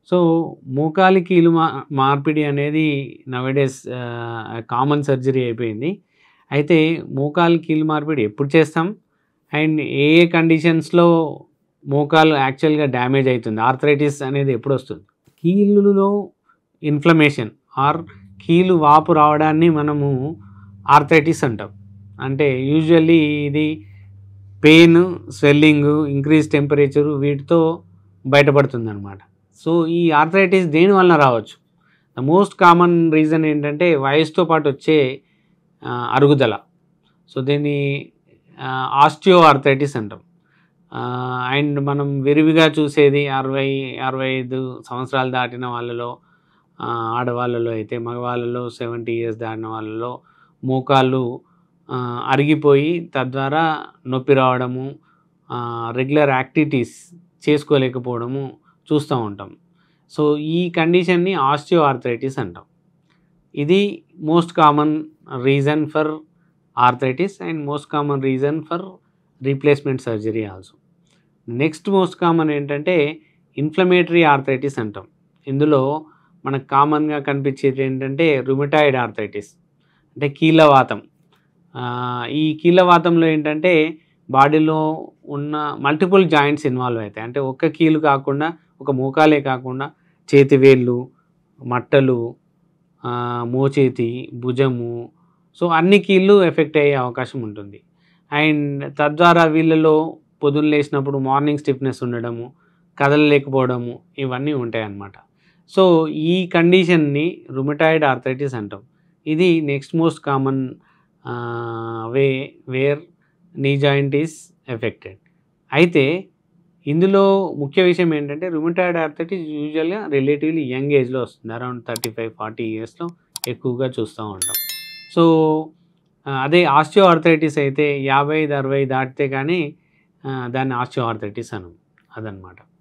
so మోకాలి కీలు మా మార్పిడి అనేది నవడేస్ కామన్ సర్జరీ అయిపోయింది అయితే మోకాలు కీలు మార్పిడి ఎప్పుడు చేస్తాం అండ్ ఏ ఏ కండిషన్స్లో మోకాలు యాక్చువల్గా డ్యామేజ్ అవుతుంది ఆర్థరైటిస్ అనేది ఎప్పుడు వస్తుంది కీలులో ఇన్ఫ్లమేషన్ ఆర్ కీలు వాపు రావడాన్ని మనము ఆర్థరైటిస్ అంటాం అంటే యూజువల్లీ ఇది పెయిన్ స్వెల్లింగ్ ఇంక్రీజ్ టెంపరేచరు వీటితో బయటపడుతుంది అనమాట సో ఈ ఆర్థరైటిస్ దేని వలన రావచ్చు ద మోస్ట్ కామన్ రీజన్ ఏంటంటే వయసుతో పాటు వచ్చే ఆ, అరుగుదల సో దీన్ని ఆస్టియో ఆర్థరైటిస్ అంటాం అండ్ మనం విరివిగా చూసేది అరవై అరవై ఐదు సంవత్సరాలు దాటిన వాళ్ళలో ఆ, ఆడవాళ్ళలో అయితే మగవాళ్ళలో సెవెంటీ ఇయర్స్ దాటిన వాళ్ళలో మోకాళ్ళు ఆ, అరిగిపోయి తద్వారా నొప్పి రావడము రెగ్యులర్ యాక్టివిటీస్ చేసుకోలేకపోవడము చూస్తూ ఉంటాం సో ఈ కండిషన్ని ఆస్టియో ఆర్థరైటిస్ అంటాం ఇది most common reason for arthritis and most common reason for replacement surgery also next most common ఏంటంటే ఇన్ఫ్లమేటరీ ఆర్థరైటిస్ అంటాం ఇందులో మనకు కామన్గా కనిపించేది ఏంటంటే రుమిటాయిడ్ ఆర్థరైటిస్ అంటే కీళ్ళవాతం ఆ, ఈ కీళ్ళవాతంలో ఏంటంటే బాడీలో ఉన్న మల్టిపుల్ జాయింట్స్ ఇన్వాల్వ్ అవుతాయి అంటే ఒక్క కీలు కాకుండా ఒక మోకాలే కాకుండా చేతి వేళ్ళు మట్టలు ఆ, మోచేతి భుజము సో అన్ని కీళ్ళు ఎఫెక్ట్ అయ్యే అవకాశం ఉంటుంది అండ్ తద్వారా వీళ్ళలో పొద్దున్న లేచినప్పుడు మార్నింగ్ స్టిఫ్నెస్ ఉండడము కదలలేకపోవడము ఇవన్నీ ఉంటాయి అన్నమాట సో ఈ కండిషన్ని రుమటాయిడ్ ఆర్థరైటిస్ అంటాం ఇది next most common way where knee joint is affected అయితే ఇందులో ముఖ్య విషయం ఏంటంటే రుమటాయిడ్ ఆర్థరైటిస్ యూజువల్గా రిలేటివ్లీ యంగ్ ఏజ్లో వస్తుంది అరౌండ్ థర్టీ ఫైవ్ ఫార్టీ ఇయర్స్లో ఎక్కువగా చూస్తూ ఉంటాం సో ఆ, అదే ఆస్టియో ఆర్థరైటిస్ అయితే యాభై ఐదు అరవై దాటితే కానీ ఆ, దాన్ని ఆస్టియో ఆర్థరైటిస్ అనం అదనమాట